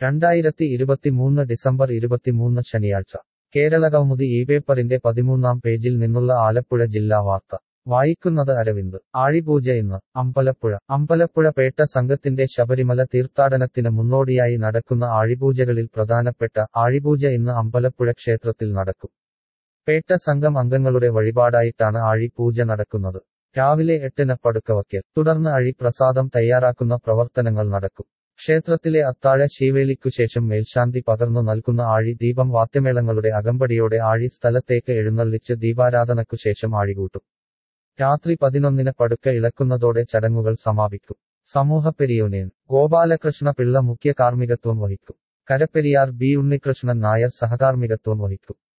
രണ്ടായിരത്തി ഇരുപത്തിമൂന്ന് ഡിസംബർ ഇരുപത്തിമൂന്ന് ശനിയാഴ്ച കേരള കൗമുദി ഈ പേപ്പറിന്റെ പതിമൂന്നാം പേജിൽ നിന്നുള്ള ആലപ്പുഴ ജില്ലാ വാർത്ത വായിക്കുന്നത് അരവിന്ദ് ആഴിപൂജ ഇന്ന് അമ്പലപ്പുഴ അമ്പലപ്പുഴ പേട്ട സംഘത്തിന്റെ ശബരിമല തീർത്ഥാടനത്തിന് മുന്നോടിയായി നടക്കുന്ന ആഴിപൂജകളിൽ പ്രധാനപ്പെട്ട ആഴിപൂജ ഇന്ന് അമ്പലപ്പുഴ ക്ഷേത്രത്തിൽ നടക്കും പേട്ട സംഘം അംഗങ്ങളുടെ വഴിപാടായിട്ടാണ് ആഴിപൂജ നടക്കുന്നത് രാവിലെ എട്ടിന് പടുക്കവയ്ക്കൽ തുടർന്ന് അഴി പ്രസാദം തയ്യാറാക്കുന്ന പ്രവർത്തനങ്ങൾ നടക്കും ക്ഷേത്രത്തിലെ അത്താഴ ശീവേലിക്കുശേഷം മേൽശാന്തി പകർന്നു നൽകുന്ന ആഴി ദീപം വാദ്യമേളങ്ങളുടെ അകമ്പടിയോടെ ആഴി സ്ഥലത്തേക്ക് എഴുന്നള്ളിച്ച് ദീപാരാധനക്കുശേഷം ആഴികൂട്ടും രാത്രി പതിനൊന്നിന് പടുക്ക ഇളക്കുന്നതോടെ ചടങ്ങുകൾ സമാപിക്കും സമൂഹ പെരിയോനേൻ ഗോപാലകൃഷ്ണ പിള്ള മുഖ്യ കാർമ്മികത്വം വഹിക്കും കരപ്പെരിയാർ ബി ഉണ്ണികൃഷ്ണൻ നായർ സഹകാർമ്മികത്വം വഹിക്കും